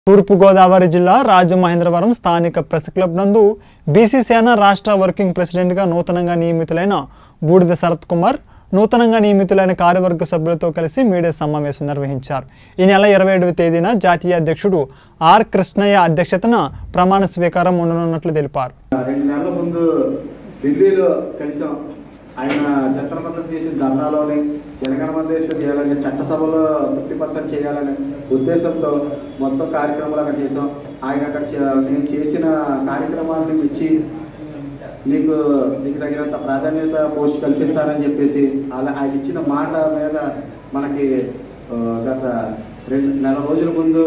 తూర్పుగోదావరి జిల్లా రాజమహేంద్రవరం స్థానిక press club నందు బీసీ సేన రాష్ట్ర వర్కింగ్ ప్రెసిడెంట్గా నూతనంగా నియమితులైన బూడిద శరత్ కుమార్ నూతనంగా నియమితులైన కార్యవర్గ సభ్యులతో కలిసి మీడియా సమావేశం నిర్వహించారు ఈ నెల ఇరవై ఏడవ తేదీన జాతీయ అధ్యక్షుడు ఆర్ కృష్ణయ్య అధ్యక్షతన ప్రమాణ స్వీకారం ఉండనున్నట్లు తెలిపారు రెండు నెలల ముందు ఢిల్లీలో కలిసాం ఆయన చట్టబద్ధం చేసిన ధర్నాలోని జనగణమందేశం చేయాలని చట్టసభలో ఫిఫ్టీ పర్సెంట్ చేయాలని ఉద్దేశంతో మొత్తం కార్యక్రమాలు అక్కడ చేసాం ఆయన అక్కడ చే- నేను చేసిన కార్యక్రమాలను ఇచ్చి మీకు మీకు తగినంత ప్రాధాన్యత పోస్ట్ కల్పిస్తానని చెప్పేసి అలా ఆయన ఇచ్చిన మాట మీద మనకి ఆ, గత రెండు నెల రోజుల ముందు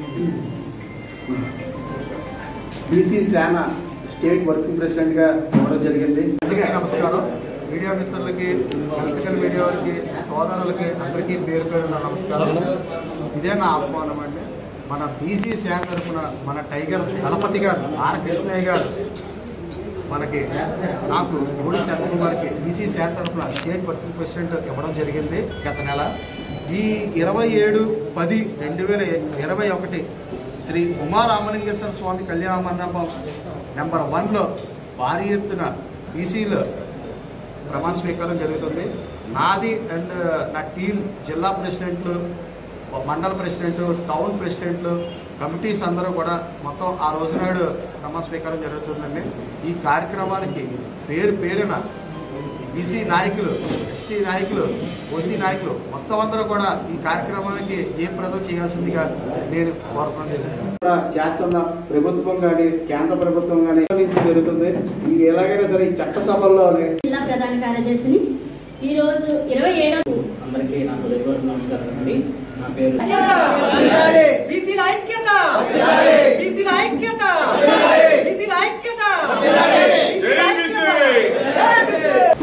బీసీ సేన స్టేట్ వర్కింగ్ ప్రెసిడెంట్ గా ఇవ్వడం జరిగింది అందరికీ నమస్కారం మీడియా మిత్రులకి ఎలక్ట్రికల్ మీడియా వారికి సోదరులకి అందరికీ పేరు పేరు నా నమస్కారం ఇదే నా ఆహ్వానం అండి మన బీసీ శాఖ తరఫున మన టైగర్ దళపతి గారు ఆర్ కృష్ణయ్య గారు మనకి నాకు మూడు శరత్ కుమార్కి బీసీ శాఖ తరఫున స్టేట్ వర్కింగ్ ప్రెసిడెంట్ ఇవ్వడం జరిగింది గత నెల ఈ ఇరవై ఏడు పది రెండు వేల ఇరవై ఒకటి శ్రీ ఉమారామలింగేశ్వర స్వామి కళ్యాణ మండపం నెంబర్ వన్లో భారీ ఎత్తున బీసీలో ప్రమాణ స్వీకారం జరుగుతుంది నాది అండ్ నా టీం జిల్లా ప్రెసిడెంట్లు మండల ప్రెసిడెంట్ టౌన్ ప్రెసిడెంట్లు కమిటీస్ అందరూ కూడా మొత్తం ఆ రోజు నాడు ప్రమాణ స్వీకారం జరుగుతుందండి ఈ కార్యక్రమానికి పేరు పేరున బీసీ నాయకులు ఎస్టీ నాయకులు ఓసీ నాయకులు మొత్తం అందరూ కూడా ఈ కార్యక్రమానికి జయప్రదం చేయాల్సిందిగా నేను కోరుతున్నాను కూడా చేస్తున్న ప్రభుత్వం కానీ కేంద్ర ప్రభుత్వం కానీ నుంచి జరుగుతుంది ఇది ఎలాగైనా సరే ఈ చట్టసభల్లోనే జిల్లా ప్రధాన కార్యదర్శిని ఈ రోజు ఇరవై ఏడవ అందరికీ నా హృదయపూర్వక నమస్కారం అండి నా పేరు బీసీల ఐక్యత బీసీల ఐక్యత బీసీల ఐక్యత బీసీల ఐక్యత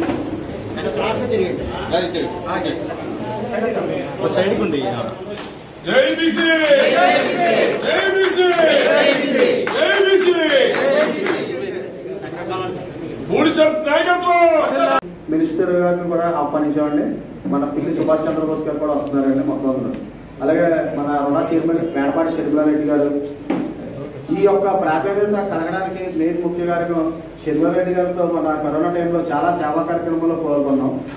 జై బీసీ జై బీసీ జై బీసీ మూడు శాతం నాయకత్వం మినిస్టర్ గారిని కూడా ఆహ్వానించామండి మన పిల్లి సుభాష్ చంద్రబోస్ గారు కూడా వస్తున్నారండి మొత్తం అందరూ అలాగే మన రుణా చైర్మన్ మేడపాటి శర్మిలారెడ్డి గారు ఈ యొక్క ప్రాధాన్యత కలగడానికి మెయిన్ ముఖ్య కారణం శర్మిలారెడ్డి గారితో మన కరోనా టైంలో చాలా సేవా కార్యక్రమంలో పాల్గొన్నాం